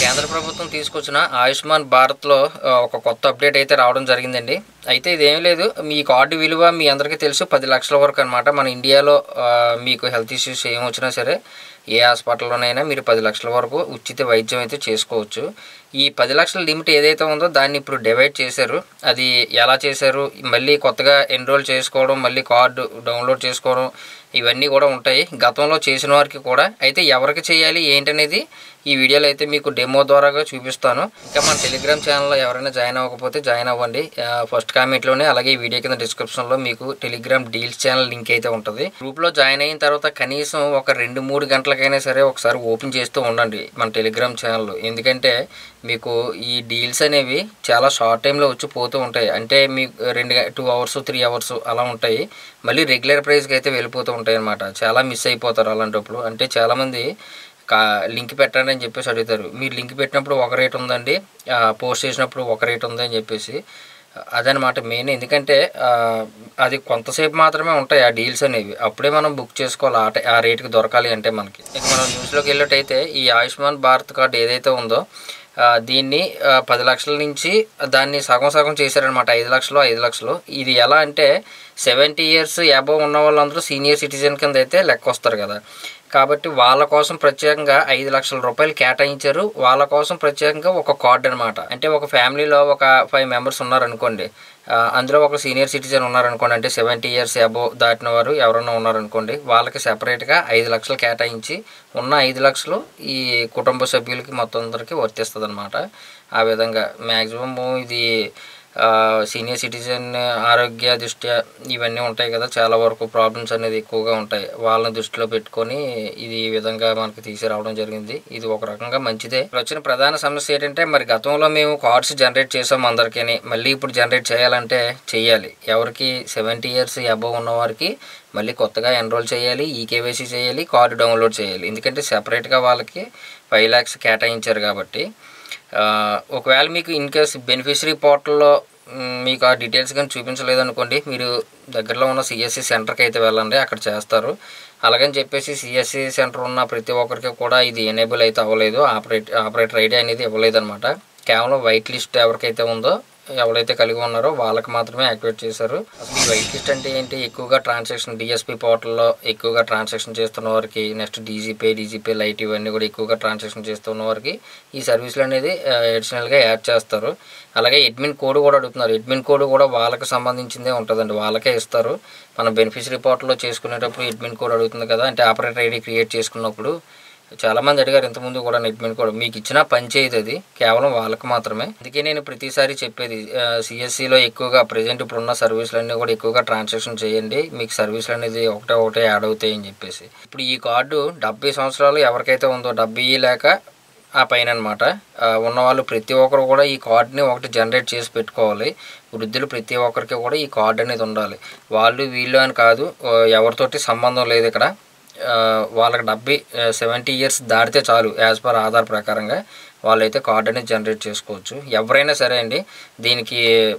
కేంద్ర ప్రభుత్వం తీసుకొచ్చిన ఆయుష్మాన్ భారత్లో ఆ, ఒక కొత్త అప్డేట్ అయితే రావడం జరిగిందండి అయితే ఇదేం లేదు మీ కార్డు విలువ మీ అందరికీ తెలుసు పది లక్షల వరకు అనమాట మన ఇండియాలో ఆ, మీకు హెల్త్ ఇష్యూస్ ఏం వచ్చినా సరే ఏ హాస్పిటల్లోనైనా మీరు పది లక్షల వరకు ఉచిత వైద్యం అయితే చేసుకోవచ్చు ఈ పది లక్షల లిమిట్ ఏదైతే ఉందో దాన్ని ఇప్పుడు డివైడ్ చేశారు అది ఎలా చేశారు మళ్ళీ కొత్తగా ఎన్రోల్ చేసుకోవడం మళ్ళీ కార్డు డౌన్లోడ్ చేసుకోవడం ఇవన్నీ కూడా ఉంటాయి గతంలో చేసిన వారికి కూడా అయితే ఎవరికి చేయాలి ఏంటనేది ఈ వీడియోలో అయితే మీకు డెమో ద్వారాగా చూపిస్తాను ఇంకా మన టెలిగ్రామ్ ఛానల్లో ఎవరైనా జాయిన్ అవ్వకపోతే జాయిన్ అవ్వండి ఆ, ఫస్ట్ కామెంట్లోనే అలాగే ఈ వీడియో కింద డిస్క్రిప్షన్లో మీకు టెలిగ్రామ్ డీల్స్ ఛానల్ లింక్ అయితే ఉంటుంది గ్రూప్లో జాయిన్ అయిన తర్వాత కనీసం ఒక రెండు మూడు గంటలకైనా సరే ఒకసారి ఓపెన్ చేస్తూ ఉండండి మన టెలిగ్రామ్ ఛానల్ ఎందుకంటే మీకు ఈ డీల్స్ అనేవి చాలా షార్ట్ టైంలో వచ్చి పోతూ ఉంటాయి అంటే మీకు రెండు టూ అవర్స్ త్రీ అవర్స్ అలా ఉంటాయి మళ్ళీ రెగ్యులర్ ప్రైస్కి అయితే వెళ్ళిపోతూ ఉంటాయి అనమాట చాలా మిస్ అయిపోతారు అలాంటప్పుడు అంటే చాలామంది కా లింక్ పెట్టండి అని చెప్పేసి అడుగుతారు మీరు లింక్ పెట్టినప్పుడు ఒక రేట్ ఉందండి ఆ, పోస్ట్ చేసినప్పుడు ఒక రేట్ ఉంది అని చెప్పేసి అదనమాట మెయిన్ ఎందుకంటే ఆ, అది కొంతసేపు మాత్రమే ఉంటాయి ఆ డీల్స్ అనేవి అప్పుడే మనం బుక్ చేసుకోవాలి ఆ టై- ఆ రేట్కి దొరకాలి అంటే మనకి ఇక మనం న్యూస్లోకి వెళ్ళినట్టయితే ఈ ఆయుష్మాన్ భారత్ కార్డు ఏదైతే ఉందో ఆ, దీన్ని ఆ, పది లక్షల నుంచి దాన్ని సగం సగం చేశారనమాట ఐదు లక్షలు ఐదు లక్షలు ఇది ఎలా అంటే సెవెంటీ ఇయర్స్ అబవ్ ఉన్న వాళ్ళందరూ సీనియర్ సిటిజన్ కింద అయితే లెక్క వస్తారు కదా కాబట్టి వాళ్ళ కోసం ప్రత్యేకంగా ఐదు లక్షల రూపాయలు కేటాయించారు వాళ్ళ కోసం ప్రత్యేకంగా ఒక కార్డు అనమాట అంటే ఒక ఫ్యామిలీలో ఒక ఫైవ్ మెంబర్స్ ఉన్నారనుకోండి ఆ, అందులో ఒక సీనియర్ సిటిజన్ ఉన్నారనుకోండి అంటే సెవెంటీ ఇయర్స్ అబోవ్ దాటిన వారు ఎవరైనా ఉన్నారనుకోండి వాళ్ళకి సెపరేట్గా ఐదు లక్షలు కేటాయించి ఉన్న ఐదు లక్షలు ఈ కుటుంబ సభ్యులకి మొత్తం అందరికీ వర్తిస్తుంది అనమాట ఆ విధంగా మ్యాక్సిమం ఇది ఆ, సీనియర్ సిటిజన్ ఆరోగ్య దృష్ట్యా ఇవన్నీ ఉంటాయి కదా చాలా వరకు ప్రాబ్లమ్స్ అనేది ఎక్కువగా ఉంటాయి వాళ్ళని దృష్టిలో పెట్టుకొని ఇది ఈ విధంగా మనకి తీసుకురావడం జరిగింది ఇది ఒక రకంగా మంచిదే ఇక్కడ వచ్చిన ప్రధాన సమస్య ఏంటంటే మరి గతంలో మేము కార్డ్స్ జనరేట్ చేసాం అందరికీ మళ్ళీ ఇప్పుడు జనరేట్ చేయాలంటే చెయ్యాలి ఎవరికి సెవెంటీ ఇయర్స్ అబవ్ ఉన్న వారికి మళ్ళీ కొత్తగా ఎన్రోల్ చేయాలి ఈకేవైసీ చేయాలి కార్డు డౌన్లోడ్ చేయాలి ఎందుకంటే సెపరేట్గా వాళ్ళకి ఫైవ్ ల్యాక్స్ కేటాయించారు కాబట్టి ఆ, ఒకవేళ మీకు ఇన్ కేస్ బెనిఫిషరీ పోర్టల్లో మ్, మీకు ఆ డీటెయిల్స్ కానీ చూపించలేదు అనుకోండి మీరు దగ్గరలో ఉన్న సిఎస్సి సెంటర్కి అయితే వెళ్ళండి అక్కడ చేస్తారు అలాగని చెప్పేసి సిఎస్సి సెంటర్ ఉన్న ప్రతి ఒక్కరికి కూడా ఇది ఎనేబుల్ అయితే అవ్వలేదు ఆపరేట్ ఆపరేటర్ ఐడి అనేది ఇవ్వలేదు అనమాట కేవలం వైట్ లిస్ట్ ఎవరికైతే ఉందో ఎవరైతే కలిగి ఉన్నారో వాళ్ళకి మాత్రమే యాక్టివేట్ చేశారు అసలు ఈ వైట్ లిస్ట్ అంటే ఏంటి ఎక్కువగా ట్రాన్సాక్షన్ డిఎస్పీ పోర్టల్లో ఎక్కువగా ట్రాన్సాక్షన్ చేస్తున్న వారికి నెక్స్ట్ డీజీపే డీజీపే లైట్ ఇవన్నీ కూడా ఎక్కువగా ట్రాన్సాక్షన్ చేస్తున్న వారికి ఈ సర్వీసులు అనేది అడిషనల్గా యాడ్ చేస్తారు అలాగే అడ్మిన్ కోడ్ కూడా అడుగుతున్నారు అడ్మిన్ కోడ్ కూడా వాళ్ళకి సంబంధించిందే ఉంటుందండి వాళ్ళకే ఇస్తారు మన బెనిఫిషరీ పోర్టల్లో చేసుకునేటప్పుడు అడ్మిన్ కోడ్ అడుగుతుంది కదా అంటే ఆపరేటర్ ఐడి క్రియేట్ చేసుకున్నప్పుడు చాలా మంది అడిగారు ఇంతకుముందు కూడా నెట్మెంట్ కూడా మీకు ఇచ్చిన పని చేయదు అది కేవలం వాళ్ళకి మాత్రమే అందుకే నేను ప్రతిసారి చెప్పేది సిఎస్సిలో ఎక్కువగా ప్రజెంట్ ఇప్పుడున్న సర్వీసులన్నీ కూడా ఎక్కువగా ట్రాన్సాక్షన్ చేయండి మీకు సర్వీసులు అనేది ఒకటే ఒకటే యాడ్ అవుతాయి అని చెప్పేసి ఇప్పుడు ఈ కార్డు డెబ్బై సంవత్సరాలు ఎవరికైతే ఉందో డెబ్బై లేక ఆ పైన అనమాట ఉన్నవాళ్ళు ప్రతి ఒక్కరు కూడా ఈ కార్డుని ఒకటి జనరేట్ చేసి పెట్టుకోవాలి వృద్ధులు ప్రతి ఒక్కరికి కూడా ఈ కార్డు అనేది ఉండాలి వాళ్ళు వీళ్ళు అని కాదు ఆ, ఎవరితోటి సంబంధం లేదు ఇక్కడ ఆ, వాళ్ళకి డెబ్బై సెవెంటీ ఇయర్స్ దాటితే చాలు యాజ్ పర్ ఆధార్ ప్రకారంగా వాళ్ళైతే కార్డ్ అనేది జనరేట్ చేసుకోవచ్చు ఎవరైనా సరే అండి దీనికి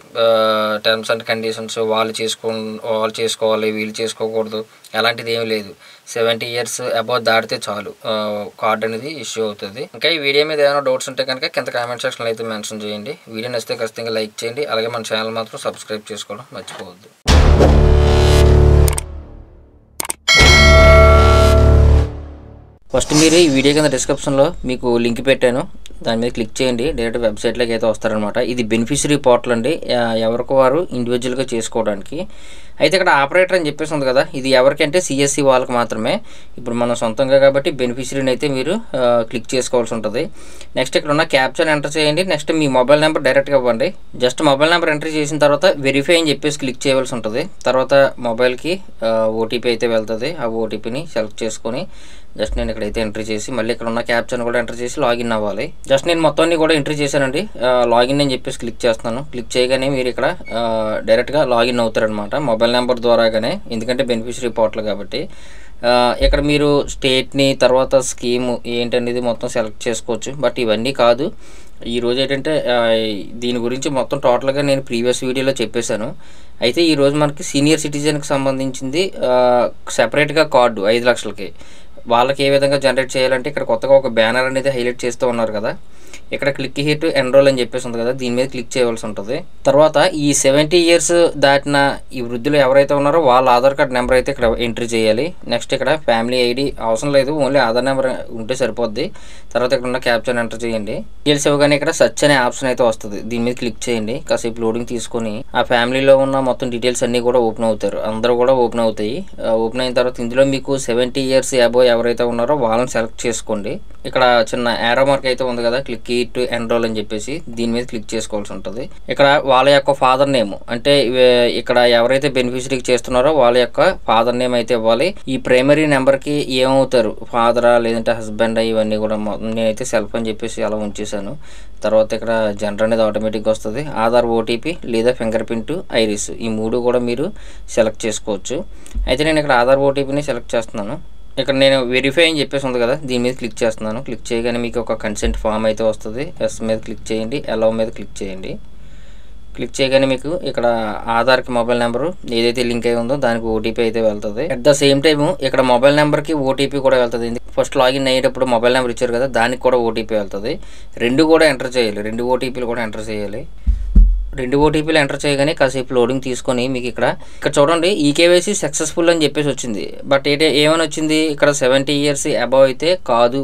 టర్మ్స్ అండ్ కండిషన్స్ వాళ్ళు చేసుకో వాళ్ళు చేసుకోవాలి వీళ్ళు చేసుకోకూడదు అలాంటిది ఏమీ లేదు సెవెంటీ ఇయర్స్ అబౌవ్ దాటితే చాలు కార్డ్ అనేది ఇష్యూ అవుతుంది ఇంకా ఈ వీడియో మీద ఏమైనా డౌట్స్ ఉంటే కనుక కింద కామెంట్ సెక్షన్లో అయితే మెన్షన్ చేయండి వీడియో నచ్చితే ఖచ్చితంగా లైక్ చేయండి అలాగే మన ఛానల్ మాత్రం సబ్స్క్రైబ్ చేసుకోవడం మర్చిపోవద్దు ఫస్ట్ మీరు ఈ వీడియో కింద డిస్క్రిప్షన్లో మీకు లింక్ పెట్టాను దాని మీద క్లిక్ చేయండి డైరెక్ట్ వెబ్సైట్లోకి అయితే వస్తారనమాట ఇది బెనిఫిషరీ పోర్టల్ అండి ఆ, ఎవరికి వారు ఇండివిజువల్గా చేసుకోవడానికి అయితే ఇక్కడ ఆపరేటర్ అని చెప్పేసి ఉంది కదా ఇది ఎవరికంటే సిఎస్సి వాళ్ళకి మాత్రమే ఇప్పుడు మనం సొంతంగా కాబట్టి బెనిఫిషరీని అయితే మీరు ఆ, క్లిక్ చేసుకోవాల్సి ఉంటుంది నెక్స్ట్ ఇక్కడ ఉన్న క్యాప్చర్ ఎంటర్ చేయండి నెక్స్ట్ మీ మొబైల్ నెంబర్ డైరెక్ట్గా ఇవ్వండి జస్ట్ మొబైల్ నెంబర్ ఎంటర్ చేసిన తర్వాత వెరిఫై అని చెప్పేసి క్లిక్ చేయవలసి ఉంటుంది తర్వాత మొబైల్కి ఓటీపీ అయితే వెళ్తుంది ఆ ఓటీపీని సెలెక్ట్ చేసుకొని జస్ట్ నేను ఇక్కడైతే ఎంట్రీ చేసి మళ్ళీ ఇక్కడ ఉన్న క్యాప్చర్ని కూడా ఎంటర్ చేసి లాగిన్ అవ్వాలి జస్ట్ నేను మొత్తాన్ని కూడా ఎంట్రీ చేశానండి ఆ, లాగిన్ అని చెప్పేసి క్లిక్ చేస్తున్నాను క్లిక్ చేయగానే మీరు ఇక్కడ ఆ, డైరెక్ట్గా లాగిన్ అవుతారనమాట మొబైల్ నెంబర్ ద్వారాగానే ఎందుకంటే బెనిఫిషరీ పోర్టల్ కాబట్టి ఆ, ఇక్కడ మీరు స్టేట్ని తర్వాత స్కీమ్ ఏంటనేది మొత్తం సెలెక్ట్ చేసుకోవచ్చు బట్ ఇవన్నీ కాదు ఈ రోజు ఏంటంటే ఆ, దీని గురించి మొత్తం టోటల్గా నేను ప్రీవియస్ వీడియోలో చెప్పేశాను అయితే ఈ రోజు మనకి సీనియర్ సిటిజన్కి సంబంధించింది సెపరేట్గా కార్డు ఐదు లక్షలకి వాళ్ళకి ఏ విధంగా జనరేట్ చేయాలంటే ఇక్కడ కొత్తగా ఒక బ్యానర్ అనేది హైలైట్ చేస్తూ ఉన్నారు కదా ఇక్కడ క్లిక్ హియర్ టు ఎన్రోల్ అని చెప్పేసి ఉంది కదా దీని మీద క్లిక్ చేయవలసి ఉంటుంది తర్వాత ఈ సెవెంటీ ఇయర్స్ దాటిన ఈ వృద్ధులు ఎవరైతే ఉన్నారో వాళ్ళ ఆధార్ కార్డ్ నెంబర్ అయితే ఇక్కడ ఎంట్రీ చేయాలి నెక్స్ట్ ఇక్కడ ఫ్యామిలీ ఐడి అవసరం లేదు ఓన్లీ ఆధార్ నెంబర్ ఉంటే సరిపోద్ది తర్వాత ఇక్కడ ఉన్న క్యాప్చర్ ఎంటర్ చేయండి డీటెయిల్స్ ఇవ్వగానే ఇక్కడ సర్చ్ అనే ఆప్షన్ అయితే వస్తుంది దీని మీద క్లిక్ చేయండి కాసేపు లోడింగ్ తీసుకొని ఆ ఫ్యామిలీలో ఉన్న మొత్తం డీటెయిల్స్ అన్నీ కూడా ఓపెన్ అవుతారు అందరూ కూడా ఓపెన్ అవుతాయి ఓపెన్ అయిన తర్వాత ఇందులో మీకు సెవెంటీ ఇయర్స్ అబో ఎవరైతే ఉన్నారో వాళ్ళని సెలెక్ట్ చేసుకోండి ఇక్కడ చిన్న ఏరో మార్క్ అయితే ఉంది కదా క్లిక్ టు ఎన్రోల్ అని చెప్పేసి దీని మీద క్లిక్ చేసుకోవాల్సి ఉంటుంది ఇక్కడ వాళ్ళ యొక్క ఫాదర్ నేమ్ అంటే ఇవే- ఇక్కడ ఎవరైతే బెనిఫిషరీకి చేస్తున్నారో వాళ్ళ యొక్క ఫాదర్ నేమ్ అయితే ఇవ్వాలి ఈ ప్రైమరీ నెంబర్కి ఏమవుతారు ఫాదరా లేదంటే హస్బెండ్ ఇవన్నీ కూడా మొ- నేనైతే సెల్ఫ్ అని చెప్పేసి అలా ఉంచేసాను తర్వాత ఇక్కడ జనరల్ అనేది ఆటోమేటిక్గా వస్తుంది ఆధార్ ఓటీపీ లేదా ఫింగర్ ప్రింట్ ఐరిస్ ఈ మూడు కూడా మీరు సెలెక్ట్ చేసుకోవచ్చు అయితే నేను ఇక్కడ ఆధార్ ఓటీపీని సెలెక్ట్ చేస్తున్నాను ఇక్కడ నేను వెరిఫై అని చెప్పేసి ఉంది కదా దీని మీద క్లిక్ చేస్తున్నాను క్లిక్ చేయగానే మీకు ఒక కన్సెంట్ ఫామ్ అయితే వస్తుంది ఎస్ మీద క్లిక్ చేయండి అలౌ మీద క్లిక్ చేయండి క్లిక్ చేయగానే మీకు ఇక్కడ ఆధార్కి మొబైల్ నెంబరు ఏదైతే లింక్ అయి ఉందో దానికి ఓటీపీ అయితే వెళ్తుంది అట్ ద సేమ్ టైం ఇక్కడ మొబైల్ నెంబర్కి ఓటీపీ కూడా వెళ్తుంది ఫస్ట్ లాగిన్ అయ్యేటప్పుడు మొబైల్ నెంబర్ ఇచ్చారు కదా దానికి కూడా ఓటీపీ వెళ్తుంది రెండు కూడా ఎంటర్ చేయాలి రెండు ఓటీపీలు కూడా ఎంటర్ చేయాలి రెండు ఓటీపీలు ఎంటర్ చేయగానే కాసేపు లోడింగ్ తీసుకొని మీకు ఇక్కడ ఇక్కడ చూడండి ఈకేవైసీ సక్సెస్ఫుల్ అని చెప్పేసి వచ్చింది బట్ ఏంటి ఏమని వచ్చింది ఇక్కడ సెవెంటీ ఇయర్స్ అబవ్ అయితే కాదు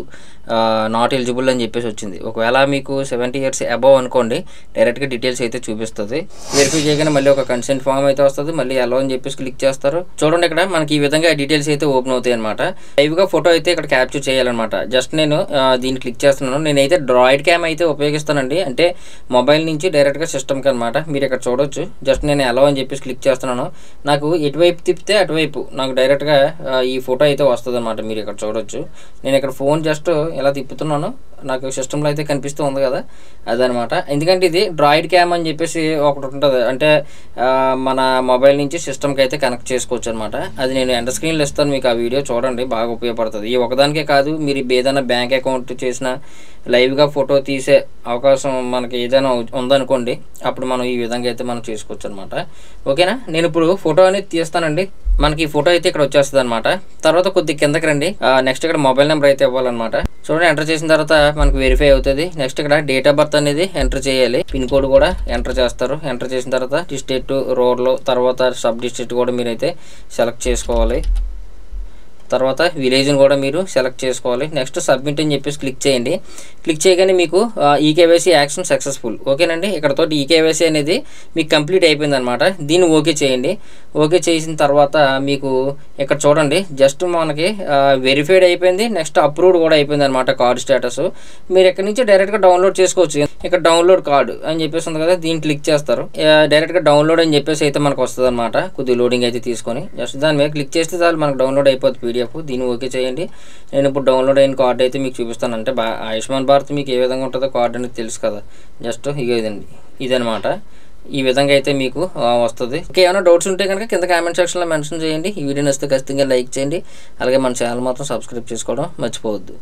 నాట్ ఎలిజిబుల్ అని చెప్పేసి వచ్చింది ఒకవేళ మీకు సెవెంటీ ఇయర్స్ అబవ్ అనుకోండి డైరెక్ట్గా డీటెయిల్స్ అయితే చూపిస్తుంది వెరిఫై చేయగానే మళ్ళీ ఒక కన్సెంట్ ఫామ్ అయితే వస్తుంది మళ్ళీ అలో అని చెప్పేసి క్లిక్ చేస్తారు చూడండి ఇక్కడ మనకి ఈ విధంగా డీటెయిల్స్ అయితే ఓపెన్ అవుతాయి అనమాట లైవ్గా ఫోటో అయితే ఇక్కడ క్యాప్చర్ చేయాలన్నమాట జస్ట్ నేను ఆ, దీన్ని క్లిక్ చేస్తున్నాను నేనైతే డ్రాయిడ్ క్యామ్ అయితే ఉపయోగిస్తానండి అంటే మొబైల్ నుంచి డైరెక్ట్గా సిస్టమ్కి అనమాట మీరు ఇక్కడ చూడొచ్చు జస్ట్ నేను అలో అని చెప్పేసి క్లిక్ చేస్తున్నాను నాకు ఎటువైపు తిప్పితే అటువైపు నాకు డైరెక్ట్గా ఆ, ఈ ఫోటో అయితే వస్తుంది అనమాట మీరు ఇక్కడ చూడొచ్చు నేను ఇక్కడ ఫోన్ జస్ట్ ఎలా తిప్పుతున్నాను నాకు సిస్టంలో అయితే కనిపిస్తూ ఉంది కదా అదనమాట ఎందుకంటే ఇది డ్రాయిడ్ క్యామ్ అని చెప్పేసి ఒకటి ఉంటుంది అంటే ఆ, మన మొబైల్ నుంచి సిస్టమ్కి అయితే కనెక్ట్ చేసుకోవచ్చు అనమాట అది నేను ఎండ స్క్రీన్లో ఇస్తాను మీకు ఆ వీడియో చూడండి బాగా ఉపయోగపడుతుంది ఈ ఒకదానికే కాదు మీరు ఏదైనా బ్యాంక్ అకౌంట్ చేసిన లైవ్గా ఫోటో తీసే అవకాశం మనకి ఏదైనా ఉ- ఉందనుకోండి అప్పుడు మనం ఈ విధంగా అయితే మనం చేసుకోవచ్చు అనమాట ఓకేనా నేను ఇప్పుడు ఫోటో అనేది తీస్తానండి మనకి ఈ ఫోటో అయితే ఇక్కడ వచ్చేస్తుంది అనమాట తర్వాత కొద్ది కిందకి రండి నెక్స్ట్ ఇక్కడ మొబైల్ నెంబర్ అయితే ఇవ్వాలన్నమాట చూడండి ఎంటర్ చేసిన తర్వాత మనకు వెరిఫై అవుతుంది నెక్స్ట్ ఇక్కడ డేట్ ఆఫ్ బర్త్ అనేది ఎంటర్ చేయాలి పిన్ కోడ్ కూడా ఎంటర్ చేస్తారు ఎంటర్ చేసిన తర్వాత డిస్ట్రిక్ట్ రోడ్లో తర్వాత సబ్ డిస్ట్రిక్ట్ కూడా మీరైతే సెలెక్ట్ చేసుకోవాలి తర్వాత విలేజ్ని కూడా మీరు సెలెక్ట్ చేసుకోవాలి నెక్స్ట్ సబ్మిట్ అని చెప్పేసి క్లిక్ చేయండి క్లిక్ చేయగానే మీకు ఈకేవైసీ యాక్షన్ సక్సెస్ఫుల్ ఓకేనండి ఇక్కడతో ఈకేవైసీ అనేది మీకు కంప్లీట్ అయిపోయింది అనమాట దీన్ని ఓకే చేయండి ఓకే చేసిన తర్వాత మీకు ఇక్కడ చూడండి జస్ట్ మనకి వెరిఫైడ్ అయిపోయింది నెక్స్ట్ అప్రూవ్డ్ కూడా అయిపోయింది అనమాట కార్డ్ స్టేటస్ మీరు ఇక్కడ నుంచి డైరెక్ట్గా డౌన్లోడ్ చేసుకోవచ్చు ఇక్కడ డౌన్లోడ్ కార్డు అని చెప్పేసి ఉంది కదా దీన్ని క్లిక్ చేస్తారు ఆ, డైరెక్ట్గా డౌన్లోడ్ అని చెప్పేసి అయితే మనకు వస్తుంది అనమాట కొద్ది లోడింగ్ అయితే తీసుకొని జస్ట్ దాని మీద క్లిక్ చేస్తే చాలు మనకు డౌన్లోడ్ అయిపోతుంది పీడిఎఫ్ దీన్ని ఓకే చేయండి నేను ఇప్పుడు డౌన్లోడ్ అయిన కార్డు అయితే మీకు చూపిస్తాను అంటే బా ఆయుష్మాన్ భారత్ మీకు ఏ విధంగా ఉంటుందో కార్డు అనేది తెలుసు కదా జస్ట్ ఇక ఇదండి ఇదనమాట ఈ విధంగా అయితే మీకు ఆ, వస్తుంది ఇంకా ఏమైనా డౌట్స్ ఉంటే కనుక కింద కామెంట్ సెక్షన్లో మెన్షన్ చేయండి ఈ వీడియో నచ్చితే ఖచ్చితంగా లైక్ చేయండి అలాగే మన ఛానల్ మాత్రం సబ్స్క్రైబ్ చేసుకోవడం మర్చిపోవద్దు